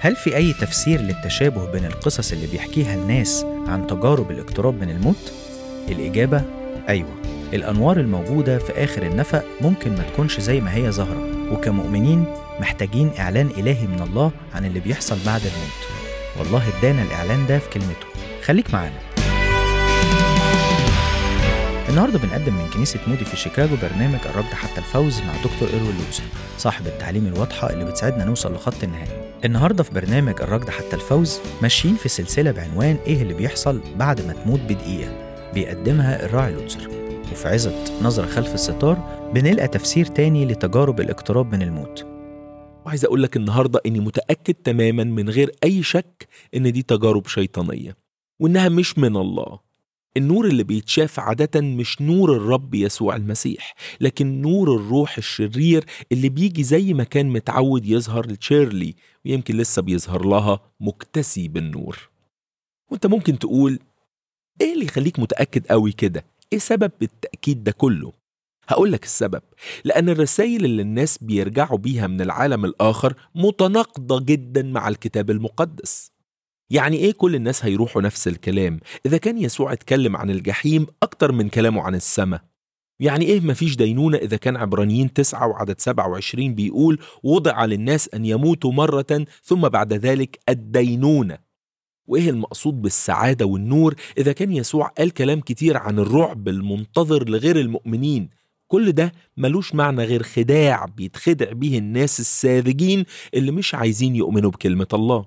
هل في أي تفسير للتشابه بين القصص اللي بيحكيها الناس عن تجارب الاقتراب من الموت؟ الإجابة أيوة الأنوار الموجودة في آخر النفق ممكن ما تكونش زي ما هي ظاهرة وكمؤمنين محتاجين إعلان إلهي من الله عن اللي بيحصل بعد الموت والله ادانا الإعلان ده في كلمته خليك معانا النهارده بنقدم من كنيسة مودي في شيكاغو برنامج الركض حتى الفوز مع دكتور إيروين لوتسون صاحب التعليم الواضحة اللي بتساعدنا نوصل لخط النهاية النهارده في برنامج الركض حتى الفوز ماشيين في سلسلة بعنوان إيه اللي بيحصل بعد ما تموت بدقيقة بيقدمها الراعي لوتسر وفي عظة نظرة خلف الستار بنلقى تفسير تاني لتجارب الاقتراب من الموت وعايز اقول لك النهارده اني متاكد تماما من غير اي شك ان دي تجارب شيطانيه وانها مش من الله النور اللي بيتشاف عادة مش نور الرب يسوع المسيح لكن نور الروح الشرير اللي بيجي زي ما كان متعود يظهر لتشيرلي ويمكن لسه بيظهر لها مكتسي بالنور وانت ممكن تقول ايه اللي يخليك متأكد قوي كده ايه سبب التأكيد ده كله هقول لك السبب لأن الرسائل اللي الناس بيرجعوا بيها من العالم الآخر متناقضة جدا مع الكتاب المقدس يعني ايه كل الناس هيروحوا نفس الكلام إذا كان يسوع اتكلم عن الجحيم أكتر من كلامه عن السماء يعني ايه مفيش دينونة إذا كان عبرانيين تسعة وعدد 27 بيقول وضع للناس أن يموتوا مرة ثم بعد ذلك الدينونة وايه المقصود بالسعادة والنور إذا كان يسوع قال كلام كتير عن الرعب المنتظر لغير المؤمنين كل ده ملوش معنى غير خداع بيتخدع بيه الناس الساذجين اللي مش عايزين يؤمنوا بكلمة الله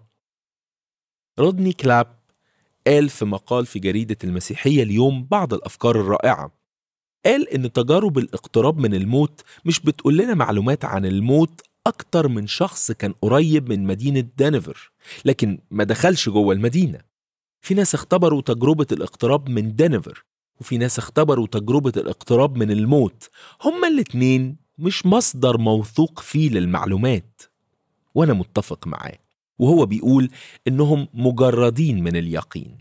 رودني كلاب قال في مقال في جريدة المسيحية اليوم بعض الأفكار الرائعة قال إن تجارب الاقتراب من الموت مش بتقول لنا معلومات عن الموت أكتر من شخص كان قريب من مدينة دنفر لكن ما دخلش جوه المدينة في ناس اختبروا تجربة الاقتراب من دنفر وفي ناس اختبروا تجربة الاقتراب من الموت هما الاتنين مش مصدر موثوق فيه للمعلومات وأنا متفق معاه وهو بيقول إنهم مجردين من اليقين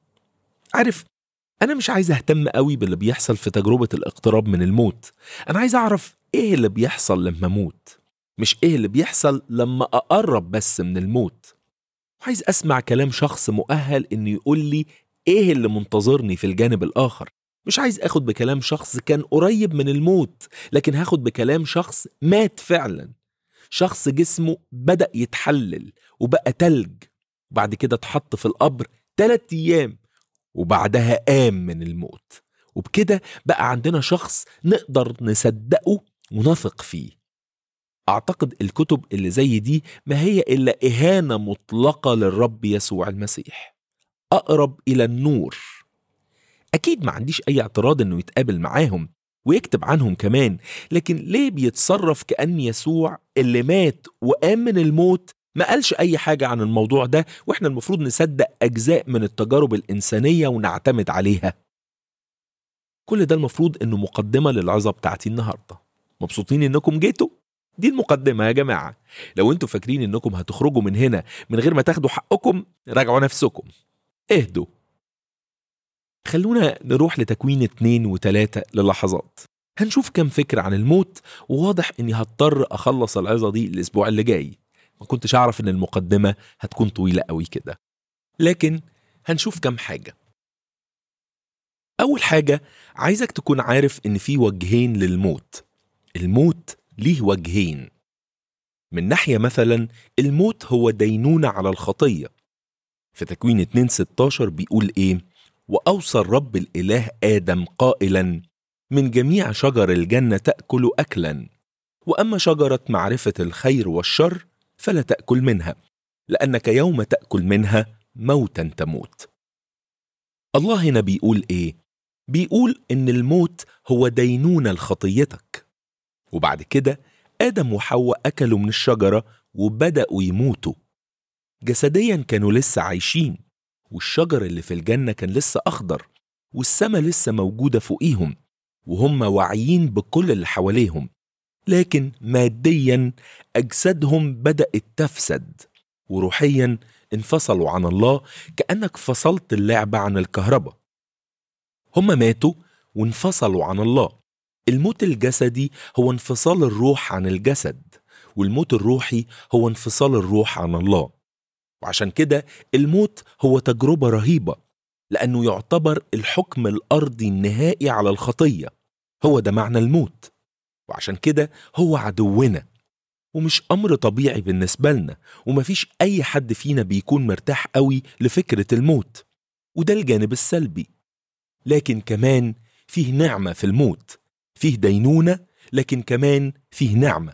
عارف أنا مش عايز أهتم قوي باللي بيحصل في تجربة الاقتراب من الموت أنا عايز أعرف إيه اللي بيحصل لما أموت مش إيه اللي بيحصل لما أقرب بس من الموت وعايز أسمع كلام شخص مؤهل إنه يقول لي إيه اللي منتظرني في الجانب الآخر مش عايز أخد بكلام شخص كان قريب من الموت لكن هاخد بكلام شخص مات فعلا شخص جسمه بدأ يتحلل وبقى تلج وبعد كده اتحط في القبر تلات أيام وبعدها قام من الموت وبكده بقى عندنا شخص نقدر نصدقه ونثق فيه أعتقد الكتب اللي زي دي ما هي إلا إهانة مطلقة للرب يسوع المسيح أقرب إلى النور أكيد ما عنديش أي اعتراض إنه يتقابل معاهم ويكتب عنهم كمان لكن ليه بيتصرف كأن يسوع اللي مات وقام من الموت ما قالش أي حاجة عن الموضوع ده وإحنا المفروض نصدق أجزاء من التجارب الإنسانية ونعتمد عليها كل ده المفروض إنه مقدمة للعظة بتاعتي النهاردة مبسوطين إنكم جيتوا؟ دي المقدمة يا جماعة لو انتوا فاكرين انكم هتخرجوا من هنا من غير ما تاخدوا حقكم راجعوا نفسكم اهدوا خلونا نروح لتكوين اتنين وتلاتة للحظات هنشوف كم فكرة عن الموت وواضح اني هضطر اخلص العظة دي الاسبوع اللي جاي ما كنتش اعرف ان المقدمة هتكون طويلة قوي كده لكن هنشوف كم حاجة اول حاجة عايزك تكون عارف ان في وجهين للموت الموت ليه وجهين من ناحية مثلا الموت هو دينونة على الخطية في تكوين 2 16 بيقول ايه وأوصى الرب الإله آدم قائلا من جميع شجر الجنة تأكل أكلا وأما شجرة معرفة الخير والشر فلا تأكل منها لأنك يوم تأكل منها موتا تموت الله هنا بيقول ايه بيقول ان الموت هو دينونة لخطيتك وبعد كده آدم وحواء أكلوا من الشجرة وبدأوا يموتوا جسديا كانوا لسه عايشين والشجر اللي في الجنة كان لسه أخضر والسماء لسه موجودة فوقيهم وهم واعيين بكل اللي حواليهم لكن ماديا أجسادهم بدأت تفسد وروحيا انفصلوا عن الله كأنك فصلت اللعبة عن الكهرباء هم ماتوا وانفصلوا عن الله الموت الجسدي هو انفصال الروح عن الجسد والموت الروحي هو انفصال الروح عن الله وعشان كده الموت هو تجربة رهيبة لأنه يعتبر الحكم الأرضي النهائي على الخطية هو ده معنى الموت وعشان كده هو عدونا ومش أمر طبيعي بالنسبة لنا ومفيش أي حد فينا بيكون مرتاح قوي لفكرة الموت وده الجانب السلبي لكن كمان فيه نعمة في الموت فيه دينونة لكن كمان فيه نعمة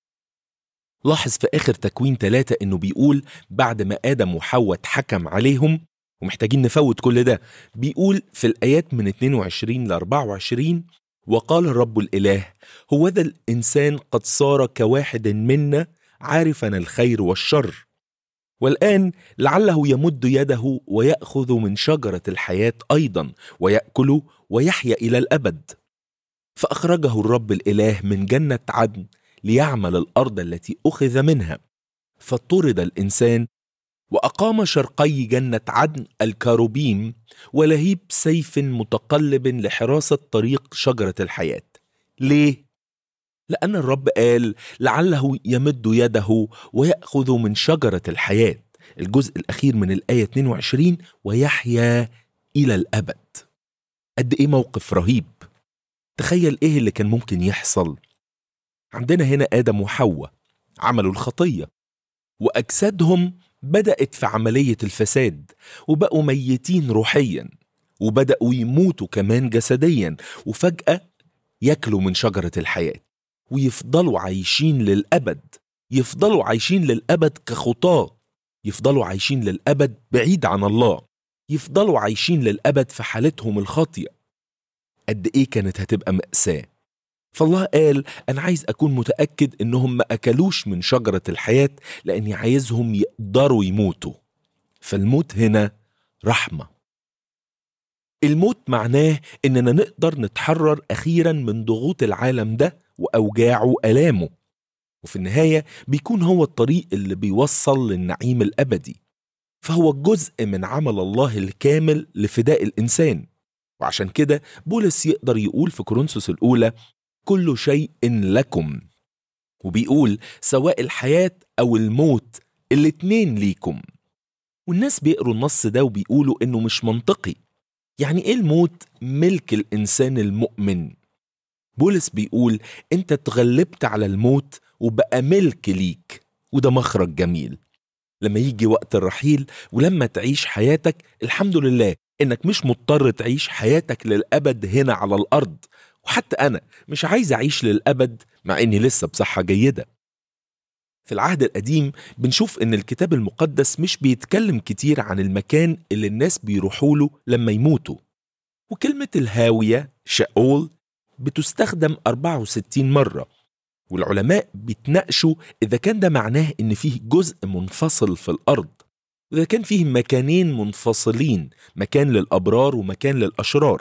لاحظ في آخر تكوين ثلاثة إنه بيقول بعد ما آدم وحواء اتحكم عليهم ومحتاجين نفوت كل ده بيقول في الآيات من 22 ل 24 وقال الرب الإله هو ذا الإنسان قد صار كواحد منا عارفا الخير والشر والآن لعله يمد يده ويأخذ من شجرة الحياة أيضا ويأكل ويحيا إلى الأبد فأخرجه الرب الإله من جنة عدن ليعمل الأرض التي أخذ منها فاضطرد الإنسان وأقام شرقي جنة عدن الكاروبيم ولهيب سيف متقلب لحراسة طريق شجرة الحياة ليه؟ لأن الرب قال لعله يمد يده ويأخذ من شجرة الحياة الجزء الأخير من الآية 22 ويحيا إلى الأبد قد إيه موقف رهيب تخيل إيه اللي كان ممكن يحصل عندنا هنا آدم وحواء عملوا الخطية وأجسادهم بدأت في عملية الفساد وبقوا ميتين روحيا وبدأوا يموتوا كمان جسديا وفجأة ياكلوا من شجرة الحياة ويفضلوا عايشين للأبد يفضلوا عايشين للأبد كخطاة يفضلوا عايشين للأبد بعيد عن الله يفضلوا عايشين للأبد في حالتهم الخاطئة قد إيه كانت هتبقى مأساة فالله قال أنا عايز أكون متأكد إنهم ما أكلوش من شجرة الحياة لأني عايزهم يقدروا يموتوا فالموت هنا رحمة الموت معناه إننا نقدر نتحرر أخيرا من ضغوط العالم ده وأوجاعه وآلامه وفي النهاية بيكون هو الطريق اللي بيوصل للنعيم الأبدي فهو جزء من عمل الله الكامل لفداء الإنسان وعشان كده بولس يقدر يقول في كورنثوس الأولى كل شيء لكم وبيقول سواء الحياة أو الموت الاتنين ليكم والناس بيقروا النص ده وبيقولوا إنه مش منطقي يعني إيه الموت ملك الإنسان المؤمن بولس بيقول أنت اتغلبت على الموت وبقى ملك ليك وده مخرج جميل لما يجي وقت الرحيل ولما تعيش حياتك الحمد لله انك مش مضطر تعيش حياتك للابد هنا على الارض وحتى انا مش عايز اعيش للابد مع اني لسه بصحه جيده في العهد القديم بنشوف ان الكتاب المقدس مش بيتكلم كتير عن المكان اللي الناس بيروحوا له لما يموتوا وكلمة الهاوية شاول بتستخدم 64 مرة والعلماء بيتناقشوا إذا كان ده معناه إن فيه جزء منفصل في الأرض وإذا كان فيه مكانين منفصلين مكان للأبرار ومكان للأشرار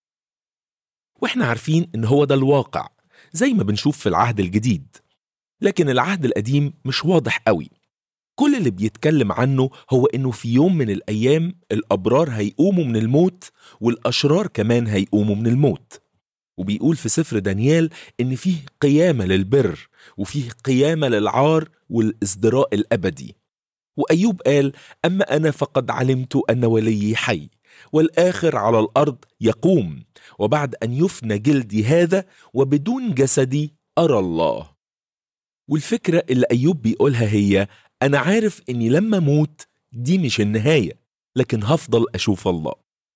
وإحنا عارفين إن هو ده الواقع زي ما بنشوف في العهد الجديد لكن العهد القديم مش واضح قوي كل اللي بيتكلم عنه هو إنه في يوم من الأيام الأبرار هيقوموا من الموت والأشرار كمان هيقوموا من الموت وبيقول في سفر دانيال إن فيه قيامة للبر وفيه قيامة للعار والازدراء الأبدي وأيوب قال أما أنا فقد علمت أن وليي حي والآخر على الأرض يقوم وبعد أن يفنى جلدي هذا وبدون جسدي أرى الله والفكرة اللي أيوب بيقولها هي أنا عارف أني لما أموت دي مش النهاية لكن هفضل أشوف الله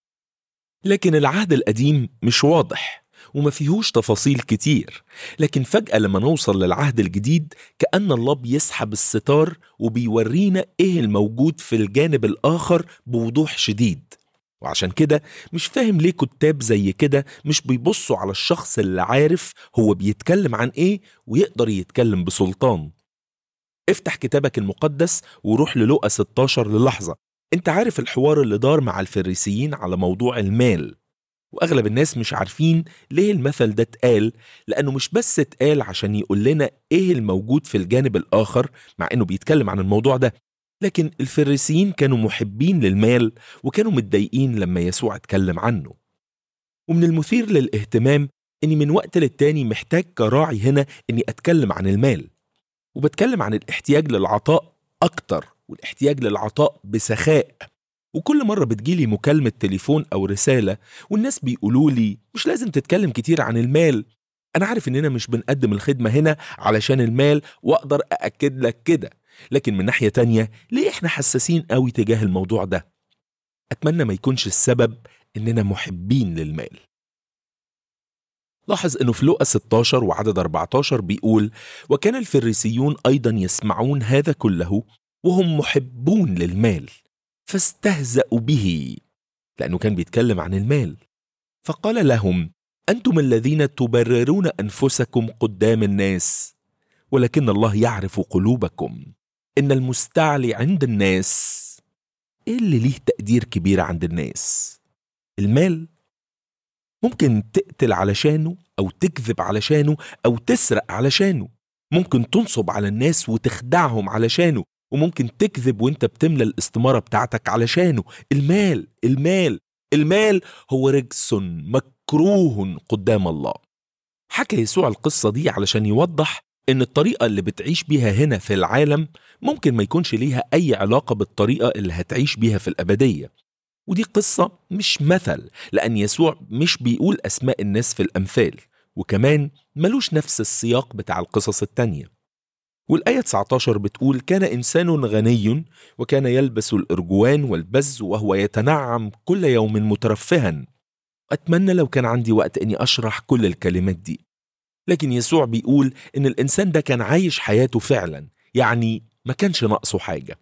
لكن العهد القديم مش واضح وما فيهوش تفاصيل كتير لكن فجأة لما نوصل للعهد الجديد كأن الله بيسحب الستار وبيورينا إيه الموجود في الجانب الآخر بوضوح شديد وعشان كده مش فاهم ليه كتاب زي كده مش بيبصوا على الشخص اللي عارف هو بيتكلم عن ايه ويقدر يتكلم بسلطان افتح كتابك المقدس وروح للقى 16 للحظة انت عارف الحوار اللي دار مع الفريسيين على موضوع المال واغلب الناس مش عارفين ليه المثل ده اتقال لانه مش بس اتقال عشان يقول لنا ايه الموجود في الجانب الاخر مع انه بيتكلم عن الموضوع ده لكن الفريسيين كانوا محبين للمال وكانوا متضايقين لما يسوع اتكلم عنه ومن المثير للاهتمام اني من وقت للتاني محتاج كراعي هنا اني اتكلم عن المال وبتكلم عن الاحتياج للعطاء اكتر والاحتياج للعطاء بسخاء وكل مرة بتجيلي مكالمة تليفون أو رسالة والناس بيقولوا لي مش لازم تتكلم كتير عن المال أنا عارف إننا مش بنقدم الخدمة هنا علشان المال وأقدر أأكد لك كده لكن من ناحية تانية ليه إحنا حساسين قوي تجاه الموضوع ده أتمنى ما يكونش السبب إننا محبين للمال لاحظ انه في لوقا 16 وعدد 14 بيقول وكان الفريسيون ايضا يسمعون هذا كله وهم محبون للمال فاستهزأوا به لأنه كان بيتكلم عن المال فقال لهم أنتم الذين تبررون أنفسكم قدام الناس ولكن الله يعرف قلوبكم إن المستعلي عند الناس إيه اللي ليه تقدير كبير عند الناس المال ممكن تقتل علشانه أو تكذب علشانه أو تسرق علشانه ممكن تنصب على الناس وتخدعهم علشانه وممكن تكذب وانت بتملى الاستمارة بتاعتك علشانه المال المال المال هو رجس مكروه قدام الله حكى يسوع القصة دي علشان يوضح ان الطريقة اللي بتعيش بيها هنا في العالم ممكن ما يكونش ليها اي علاقة بالطريقة اللي هتعيش بيها في الابدية ودي قصة مش مثل لأن يسوع مش بيقول أسماء الناس في الأمثال وكمان ملوش نفس السياق بتاع القصص التانية والآية 19 بتقول كان إنسان غني وكان يلبس الأرجوان والبز وهو يتنعم كل يوم مترفها أتمنى لو كان عندي وقت أني أشرح كل الكلمات دي لكن يسوع بيقول إن الإنسان ده كان عايش حياته فعلا يعني ما كانش ناقصه حاجة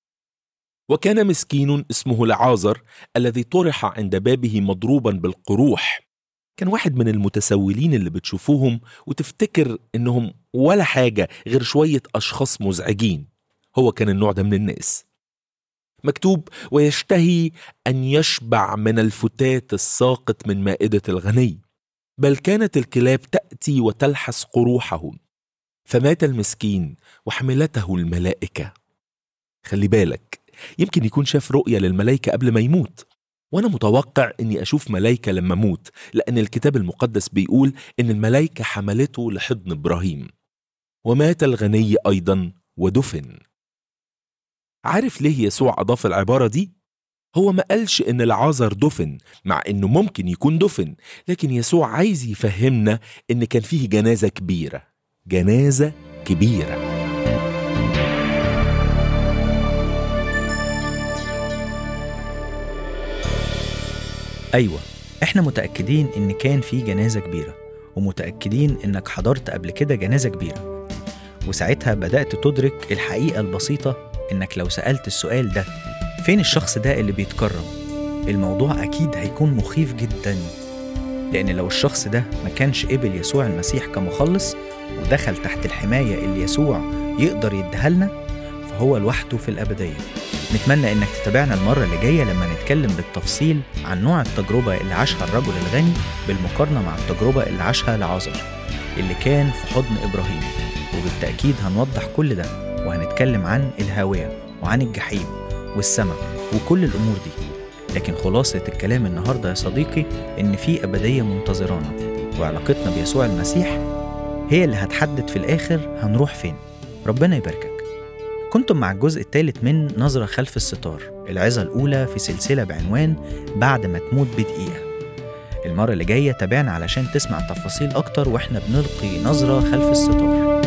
وكان مسكين اسمه لعازر الذي طرح عند بابه مضروبا بالقروح كان واحد من المتسولين اللي بتشوفوهم وتفتكر انهم ولا حاجة غير شوية اشخاص مزعجين هو كان النوع ده من الناس مكتوب ويشتهي ان يشبع من الفتات الساقط من مائدة الغني بل كانت الكلاب تأتي وتلحس قروحه فمات المسكين وحملته الملائكة خلي بالك يمكن يكون شاف رؤية للملائكة قبل ما يموت وأنا متوقع إني أشوف ملائكة لما أموت لأن الكتاب المقدس بيقول إن الملائكة حملته لحضن إبراهيم ومات الغني أيضا ودفن عارف ليه يسوع أضاف العبارة دي؟ هو ما قالش إن العازر دفن مع إنه ممكن يكون دفن لكن يسوع عايز يفهمنا إن كان فيه جنازة كبيرة جنازة كبيرة أيوة إحنا متأكدين إن كان في جنازة كبيرة ومتأكدين إنك حضرت قبل كده جنازة كبيرة وساعتها بدأت تدرك الحقيقة البسيطة إنك لو سألت السؤال ده فين الشخص ده اللي بيتكرم الموضوع أكيد هيكون مخيف جدا لأن لو الشخص ده ما كانش قبل يسوع المسيح كمخلص ودخل تحت الحماية اللي يسوع يقدر يديها لنا فهو لوحده في الأبدية نتمنى إنك تتابعنا المرة اللي جاية لما نتكلم بالتفصيل عن نوع التجربة اللي عاشها الرجل الغني بالمقارنة مع التجربة اللي عاشها لعازر اللي كان في حضن إبراهيم وبالتأكيد هنوضح كل ده وهنتكلم عن الهاوية وعن الجحيم والسماء وكل الأمور دي لكن خلاصة الكلام النهاردة يا صديقي إن في أبدية منتظرانا وعلاقتنا بيسوع المسيح هي اللي هتحدد في الآخر هنروح فين ربنا يباركك كنتم مع الجزء الثالث من نظرة خلف الستار العظة الأولى في سلسلة بعنوان بعد ما تموت بدقيقة المرة اللي جاية تابعنا علشان تسمع تفاصيل أكتر وإحنا بنلقي نظرة خلف الستار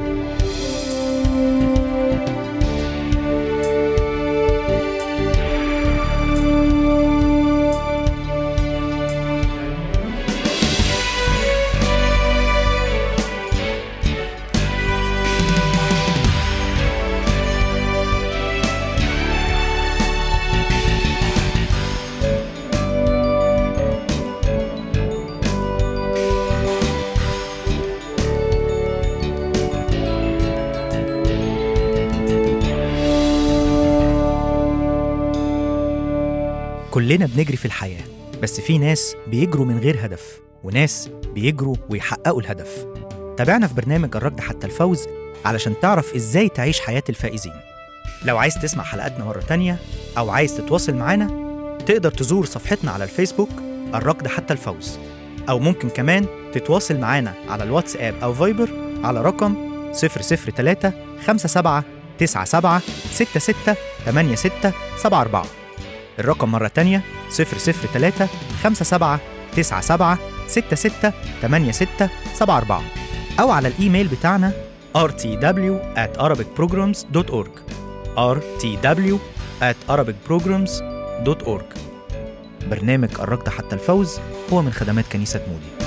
كلنا بنجري في الحياة بس في ناس بيجروا من غير هدف وناس بيجروا ويحققوا الهدف تابعنا في برنامج الركض حتى الفوز علشان تعرف ازاي تعيش حياة الفائزين لو عايز تسمع حلقاتنا مرة تانية أو عايز تتواصل معانا تقدر تزور صفحتنا على الفيسبوك الركض حتى الفوز أو ممكن كمان تتواصل معانا على الواتساب أو فايبر على رقم 003 57 97 66 86 74 الرقم مرة تانية 003 57 97 66 86 74 أو على الإيميل بتاعنا rtw at arabicprograms.org rtw at arabicprograms.org برنامج الركض حتى الفوز هو من خدمات كنيسة مودي